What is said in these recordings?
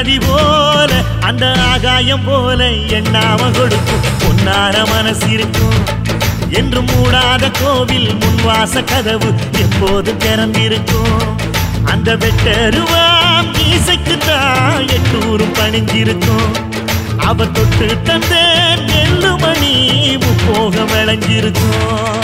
நதி போல அந்த ஆகாயம் போல எண்ணாம கொடுக்கும் பொன்னார மனசு இருக்கும் என்று மூடாத கோவில் முன்வாச கதவு எப்போது திறந்திருக்கும் அந்த வெட்டருவாம் இசைக்கு தான் எட்டூரும் பணிஞ்சிருக்கும் அவ தொட்டு தந்த நெல்லுமணி முப்போக விளைஞ்சிருக்கும்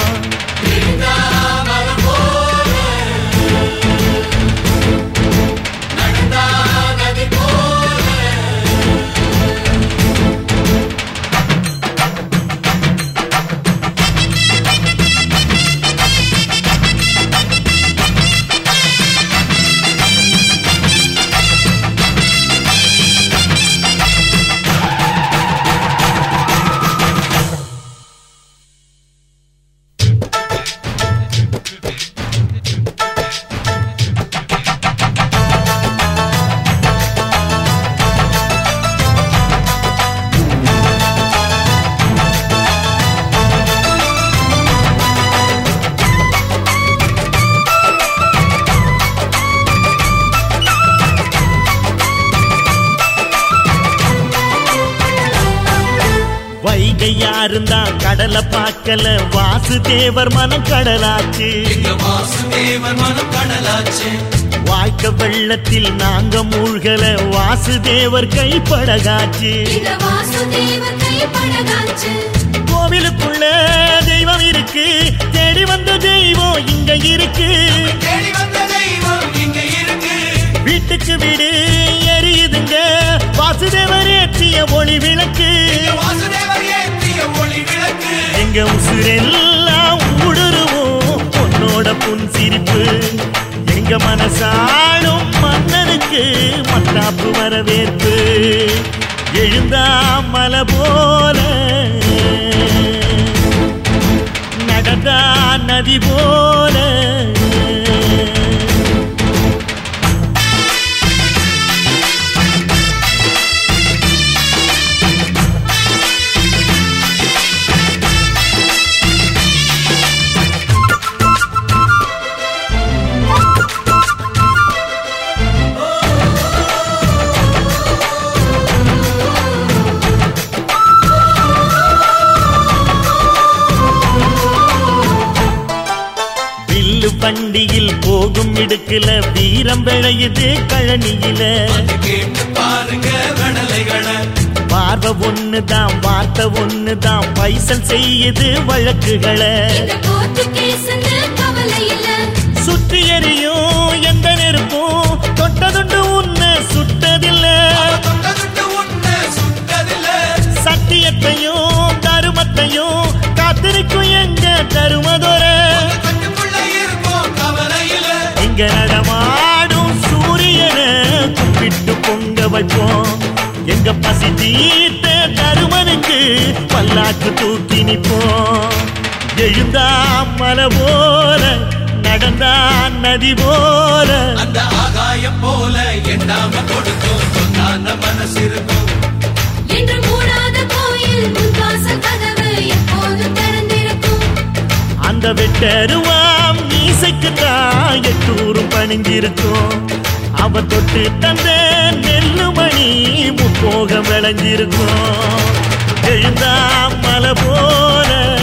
வைகை யாருந்தா கடலை பார்க்கல வாசுதேவர் மனம் கடலாச்சு எங்க வாசுதேவன் மனம் கடலாச்சு வாய்க்க வெள்ளத்தில் நாங்க மூழ்கல வாசுதேவர் கைப்படகாச்சு இந்த வாசுதேவர் கைப்படகாச்சு கோவிலுக்குள்ள தெய்வம் இருக்கு தேடி வந்த தெய்வம் இங்க இருக்கு தேடி வந்த தெய்வம் இங்க இருக்கு வீட்டுக்கு வீடு எரியுதுங்க வாசுதேவர் ஏற்றிய ஒளி விளக்கு எங்க வாசுதேவர் ஏற்றிய ஒளி விளக்கு எங்க உசுரெல்லாம் ஊடுருவோம் உன்னோட புன் சிரிப்பு எங்க மனசாளும் மன்னனுக்கு மத்தாப்பு வரவேற்பு எழுந்தா மலை போல நடந்தா நதி போல வில்லு வண்டியில் போகும் இடுக்குல வீரம் விளையுது கழனியில வந்து கேட்டு பாருங்க கடலைகளை பார்வை ஒண்ணுதான் வார்த்தை ஒண்ணுதான் பைசல் செய்யுது வழக்குகளை இந்த கோர்ட்டு கேஸ்னு கவலை இல்ல சுற்றி எறியும் எந்த நெருப்பும் தொட்டதுண்டு உன்னை சுட்டதில்ல தொட்டதுட்டு உன்னை சுட்டதில்ல சத்தியத்தையும் தருமத்தையும் காத்திருக்கும் எங்க தருமதொர கட்டுக்குள்ள இருப்போம் கவலையில இங்க நடமாடும் சூரியனை கும்பிட்டு பொங்க வைப்போம் எங்க பசி தீர்த்த தருமனுக்கு பல்லாக்கு தூக்கி நிப்போம் எழுந்தா மலை போல நடந்தா நதி போல அந்த ஆகாயம் போல எண்ணாம கொடுக்கும் சொன்னான மனசு இருக்கும் என்று மூடாத கோயில் முன்வாசல் கதவு எப்போதும் திறந்திருக்கும் அந்த வெட்டருவாம் மீசைக்கு தான் எட்டூரும் பணிஞ்சிருக்கும் அவ தொட்டு தந்த நெல்லுமணி முப்போகம் விளைஞ்சிருக்கும் எழுந்தா மலை போல